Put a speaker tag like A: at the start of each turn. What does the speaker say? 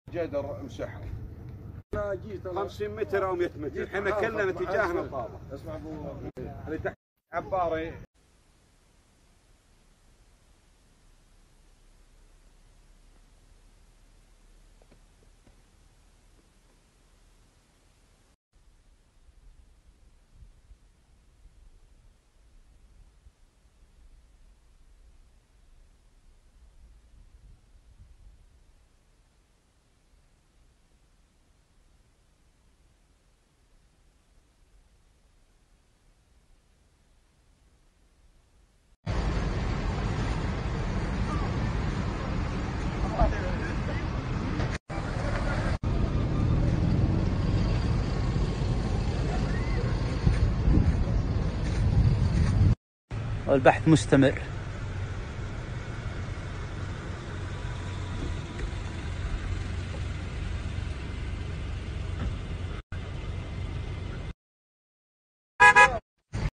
A: جدر مسحر
B: انا جيت انا
A: 50 متر او 100 متر
B: جيت
A: احنا
B: محافظ-
A: كلنا اتجاهنا
B: محافظ.
A: الطابه
B: اسمع ابو
A: اللي تحت عباري
C: والبحث مستمر